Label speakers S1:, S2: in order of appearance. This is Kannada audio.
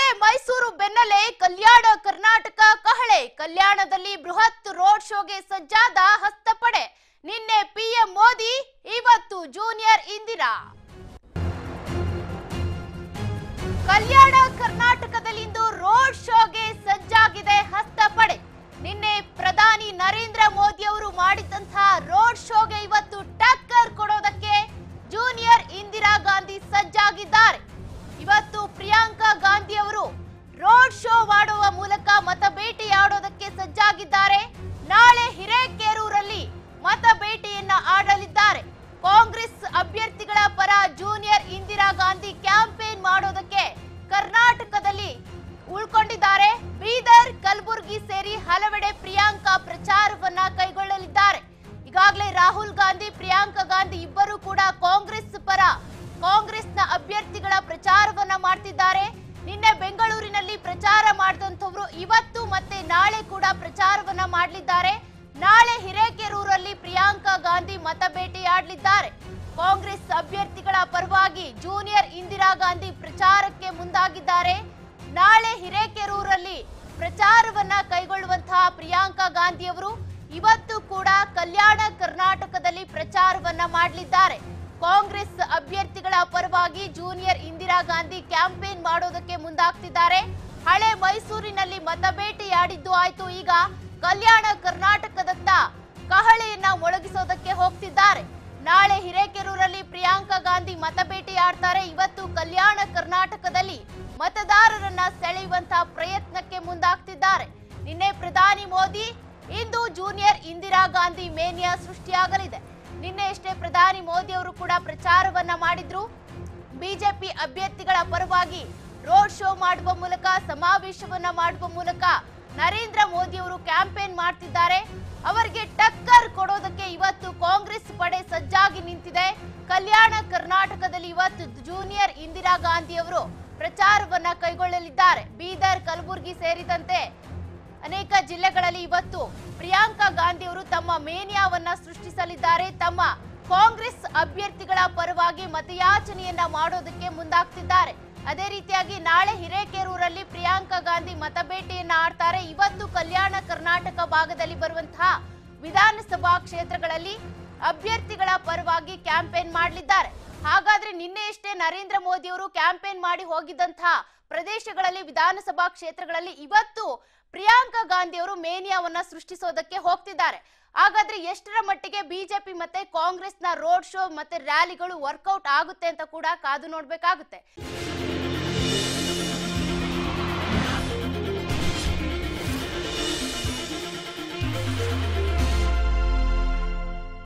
S1: ಹಳೆ ಮೈಸೂರು ಬೆನ್ನಲ್ಲೇ ಕಲ್ಯಾಣ ಕರ್ನಾಟಕ ಕಹಳೆ ಕಲ್ಯಾಣದಲ್ಲಿ ಬೃಹತ್ ರೋಡ್ ಶೋಗೆ ಸಜ್ಜಾದ ಹಸ್ತಪಡೆ ನಿನ್ನೆ ಪಿಎಂ ಮೋದಿ ಇವತ್ತು ಜೂನಿಯರ್ ಇಂದಿರಾ ಕಲ್ಯಾಣ ಕರ್ನಾಟಕದಲ್ಲಿಂದು ರೋಡ್ ಶೋಗೆ ಸಜ್ಜಾಗಿದೆ ಹಸ್ತಪಡೆ ನಿನ್ನೆ ಪ್ರಧಾನಿ ನರೇಂದ್ರ ಮೋದಿ ಅವರು ಮಾಡಿದಂತಹ ರೋಡ್ ಶೋಗೆ ಇವತ್ತು ಟಕ್ಕರ್ ಕೊಡೋದಕ್ಕೆ ಜೂನಿಯರ್ ಇಂದಿರಾ ಗಾಂಧಿ ಸಜ್ಜಾಗಿದ್ದಾರೆ ಇವತ್ತು ಪ್ರಿಯಾಂಕಾ ಗಾಂಧಿ ಅವರು ರೋಡ್ ಶೋ ಮಾಡುವ ಮೂಲಕ ಮತ ಭೇಟಿಯಾಡೋದಕ್ಕೆ ಸಜ್ಜಾಗಿದ್ದಾರೆ ನಾಳೆ ಹಿರೇಕೆರೂರಲ್ಲಿ ಮತ ಭೇಟಿಯನ್ನ ಆಡಲಿದ್ದಾರೆ ಕಾಂಗ್ರೆಸ್ ಅಭ್ಯರ್ಥಿಗಳ ಪರ ಜೂನಿಯರ್ ಇಂದಿರಾ ಗಾಂಧಿ ಕ್ಯಾಂಪೇನ್ ಮಾಡೋದಕ್ಕೆ ಕರ್ನಾಟಕದಲ್ಲಿ ಉಳ್ಕೊಂಡಿದ್ದಾರೆ ಬೀದರ್ ಕಲಬುರಗಿ ಸೇರಿ ಹಲವೆಡೆ ಪ್ರಿಯಾಂಕಾ ಪ್ರಚಾರವನ್ನ ಕೈಗೊಳ್ಳಲಿದ್ದಾರೆ ಈಗಾಗಲೇ ರಾಹುಲ್ ಗಾಂಧಿ ಪ್ರಿಯಾಂಕಾ ಗಾಂಧಿ ಇಬ್ಬರು ಕೂಡ ಕಾಂಗ್ರೆಸ್ ಪರ ಕಾಂಗ್ರೆಸ್ನ ಅಭ್ಯರ್ಥಿಗಳ ಪ್ರಚಾರವನ್ನ ಮಾಡ್ತಿದ್ದಾರೆ ನಿನ್ನೆ ಬೆಂಗಳೂರಿನಲ್ಲಿ ಪ್ರಚಾರ ಮಾಡಿದಂಥವ್ರು ಇವತ್ತು ಮತ್ತೆ ನಾಳೆ ಕೂಡ ಪ್ರಚಾರವನ್ನ ಮಾಡಲಿದ್ದಾರೆ ನಾಳೆ ಹಿರೇಕೆರೂರಲ್ಲಿ ಪ್ರಿಯಾಂಕಾ ಗಾಂಧಿ ಮತ ಭೇಟಿಯಾಡಲಿದ್ದಾರೆ ಕಾಂಗ್ರೆಸ್ ಅಭ್ಯರ್ಥಿಗಳ ಪರವಾಗಿ ಜೂನಿಯರ್ ಇಂದಿರಾ ಗಾಂಧಿ ಪ್ರಚಾರಕ್ಕೆ ಮುಂದಾಗಿದ್ದಾರೆ ನಾಳೆ ಹಿರೇಕೆರೂರಲ್ಲಿ ಪ್ರಚಾರವನ್ನ ಕೈಗೊಳ್ಳುವಂತಹ ಪ್ರಿಯಾಂಕಾ ಗಾಂಧಿ ಅವರು ಇವತ್ತು ಕೂಡ ಕಲ್ಯಾಣ ಕರ್ನಾಟಕದಲ್ಲಿ ಪ್ರಚಾರವನ್ನ ಮಾಡಲಿದ್ದಾರೆ ಕಾಂಗ್ರೆಸ್ ಅಭ್ಯರ್ಥಿಗಳ ಪರವಾಗಿ ಜೂನಿಯರ್ ಇಂದಿರಾ ಗಾಂಧಿ ಕ್ಯಾಂಪೇನ್ ಮಾಡೋದಕ್ಕೆ ಮುಂದಾಗ್ತಿದ್ದಾರೆ ಹಳೆ ಮೈಸೂರಿನಲ್ಲಿ ಮತಬೇಟೆಯಾಡಿದ್ದು ಆಯ್ತು ಈಗ ಕಲ್ಯಾಣ ಕರ್ನಾಟಕದತ್ತ ಕಹಳೆಯನ್ನ ಮೊಳಗಿಸೋದಕ್ಕೆ ಹೋಗ್ತಿದ್ದಾರೆ ನಾಳೆ ಹಿರೇಕೆರೂರಲ್ಲಿ ಪ್ರಿಯಾಂಕಾ ಗಾಂಧಿ ಮತಬೇಟೆಯಾಡ್ತಾರೆ ಇವತ್ತು ಕಲ್ಯಾಣ ಕರ್ನಾಟಕದಲ್ಲಿ ಮತದಾರರನ್ನ ಸೆಳೆಯುವಂತಹ ಪ್ರಯತ್ನಕ್ಕೆ ಮುಂದಾಗ್ತಿದ್ದಾರೆ ನಿನ್ನೆ ಪ್ರಧಾನಿ ಮೋದಿ ಇಂದು ಜೂನಿಯರ್ ಇಂದಿರಾ ಗಾಂಧಿ ಮೇನಿಯಾ ಸೃಷ್ಟಿಯಾಗಲಿದೆ ನಿನ್ನೆ ಅಷ್ಟೇ ಪ್ರಧಾನಿ ಮೋದಿ ಅವರು ಕೂಡ ಪ್ರಚಾರವನ್ನ ಮಾಡಿದ್ರು ಬಿಜೆಪಿ ಅಭ್ಯರ್ಥಿಗಳ ಪರವಾಗಿ ರೋಡ್ ಶೋ ಮಾಡುವ ಮೂಲಕ ಸಮಾವೇಶವನ್ನ ಮಾಡುವ ಮೂಲಕ ನರೇಂದ್ರ ಮೋದಿ ಅವರು ಕ್ಯಾಂಪೇನ್ ಮಾಡ್ತಿದ್ದಾರೆ ಅವರಿಗೆ ಟಕ್ಕರ್ ಕೊಡೋದಕ್ಕೆ ಇವತ್ತು ಕಾಂಗ್ರೆಸ್ ಪಡೆ ಸಜ್ಜಾಗಿ ನಿಂತಿದೆ ಕಲ್ಯಾಣ ಕರ್ನಾಟಕದಲ್ಲಿ ಇವತ್ತು ಜೂನಿಯರ್ ಇಂದಿರಾ ಗಾಂಧಿ ಅವರು ಪ್ರಚಾರವನ್ನ ಕೈಗೊಳ್ಳಲಿದ್ದಾರೆ ಬೀದರ್ ಕಲಬುರಗಿ ಸೇರಿದಂತೆ ಅನೇಕ ಜಿಲ್ಲೆಗಳಲ್ಲಿ ಇವತ್ತು ಪ್ರಿಯಾಂಕಾ ಗಾಂಧಿ ಅವರು ತಮ್ಮ ಮೇನಿಯಾವನ್ನ ಸೃಷ್ಟಿಸಲಿದ್ದಾರೆ ತಮ್ಮ ಕಾಂಗ್ರೆಸ್ ಅಭ್ಯರ್ಥಿಗಳ ಪರವಾಗಿ ಮತಯಾಚನೆಯನ್ನ ಮಾಡೋದಕ್ಕೆ ಮುಂದಾಗ್ತಿದ್ದಾರೆ ಅದೇ ರೀತಿಯಾಗಿ ನಾಳೆ ಹಿರೇಕೆರೂರಲ್ಲಿ ಪ್ರಿಯಾಂಕಾ ಗಾಂಧಿ ಮತಬೇಟೆಯನ್ನ ಆಡ್ತಾರೆ ಇವತ್ತು ಕಲ್ಯಾಣ ಕರ್ನಾಟಕ ಭಾಗದಲ್ಲಿ ಬರುವಂತಹ ವಿಧಾನಸಭಾ ಕ್ಷೇತ್ರಗಳಲ್ಲಿ ಅಭ್ಯರ್ಥಿಗಳ ಪರವಾಗಿ ಕ್ಯಾಂಪೇನ್ ಮಾಡಲಿದ್ದಾರೆ ಹಾಗಾದ್ರೆ ನಿನ್ನೆಯಷ್ಟೇ ನರೇಂದ್ರ ಮೋದಿ ಅವರು ಕ್ಯಾಂಪೇನ್ ಮಾಡಿ ಹೋಗಿದ್ದಂತಹ ಪ್ರದೇಶಗಳಲ್ಲಿ ವಿಧಾನಸಭಾ ಕ್ಷೇತ್ರಗಳಲ್ಲಿ ಇವತ್ತು ಪ್ರಿಯಾಂಕಾ ಗಾಂಧಿ ಅವರು ಮೇನಿಯಾವನ್ನ ಸೃಷ್ಟಿಸೋದಕ್ಕೆ ಹೋಗ್ತಿದ್ದಾರೆ ಹಾಗಾದ್ರೆ ಎಷ್ಟರ ಮಟ್ಟಿಗೆ ಬಿಜೆಪಿ ಮತ್ತೆ ಕಾಂಗ್ರೆಸ್ನ ರೋಡ್ ಶೋ ಮತ್ತೆ ರ್ಯಾಲಿಗಳು ವರ್ಕೌಟ್ ಆಗುತ್ತೆ ಅಂತ ಕೂಡ ಕಾದು ನೋಡ್ಬೇಕಾಗುತ್ತೆ